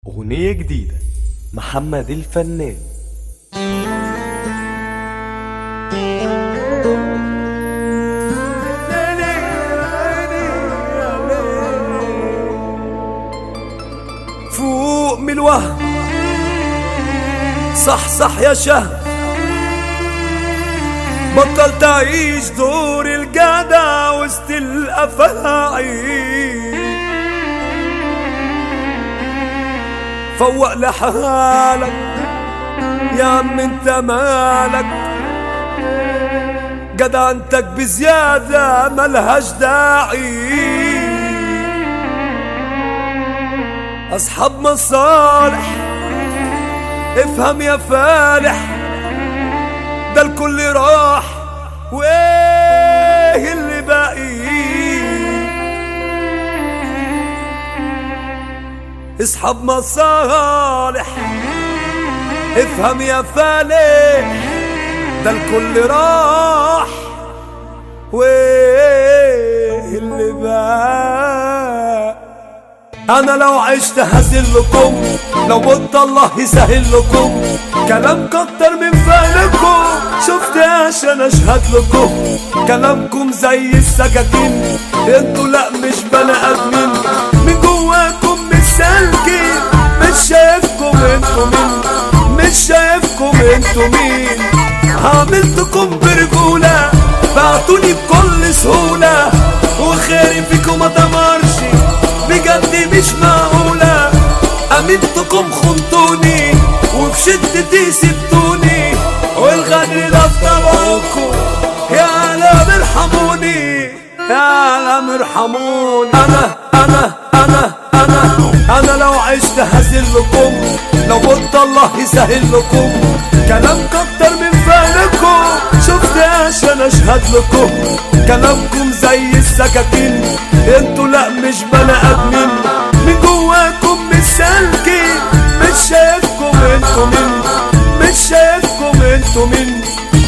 أغنية جديدة محمد الفنان فوق من الوهم صح صح يا شهر بطل تعيش دور الجدع وسط الافاعي فوق لحالك يا عم انت مالك جدعنتك بزيادة ملهاش داعي أصحاب مصالح افهم يا فالح ده الكل راح وايه اللي باقي اصحاب مصالح افهم يا فالح ده الكل راح وايه اللي باقي انا لو عشت هزلكم لو مت الله يسهل لكم كلام كتر من فعلكم شفت عشان اشهد لكم كلامكم زي السكاكين انتوا لا مش بني ادمين من جواكم مش سالكين مش شايفكم انتوا مين مش شايفكم انتوا مين عاملتكم برجولة بعتوني بكل سهولة وخيري فيكم ما دمرش بجد مش معقولة أمنتكم خنتوني وفي شدتي سبتوني والغدر ده في طبعكم يا عالم ارحموني يا عالم ارحموني أنا أنا أنا أنا أنا لو عشت هزلكم لو مت الله يسهل لكم كلام كتر من فعلكم شفت عشان اشهد لكم كلامكم زي السكاكين انتوا لا مش بني ادمين من جواكم مش سالكين مش شايفكم انتوا مين مش شايفكم انتوا مين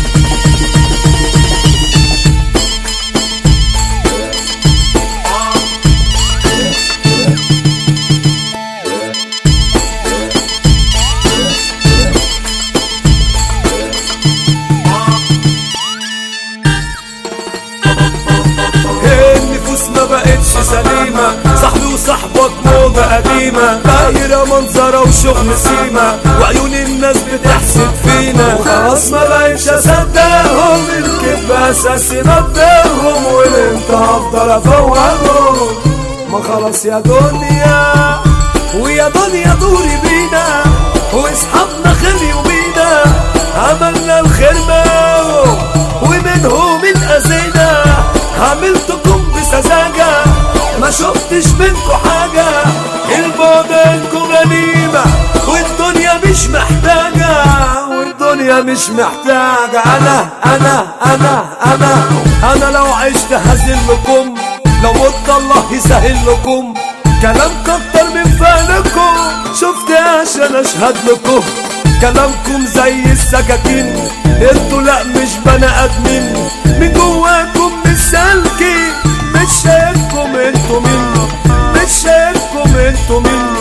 النفوس ما بقتش سليمة صاحبي وصاحبك موضة قديمة دايرة منظرة وشغل سيمة وعيون الناس بتحسد فينا وخلاص ما بقتش اصدقهم الكذب اساسي مبدأهم والامتى هفضل افوقهم ما خلاص يا دنيا ويا دنيا دوري بينا واصحابنا خليوا بينا عملنا الخير معاهم ومنهم اتأذينا عملتكم بسذاجة ما شفتش منكم حاجة البعد عنكم غنيمة والدنيا مش محتاجة والدنيا مش محتاجة أنا أنا أنا أنا أنا لو عشت هزلكم لو مت الله يسهل لكم كلام كتر من فعلكم شفت عشان اشهد لكم كلامكم زي السكاكين انتوا لا مش بني ادمين من جواكم مش سالكين مش شايفكم انتوا مين مش شايفكم انتوا مين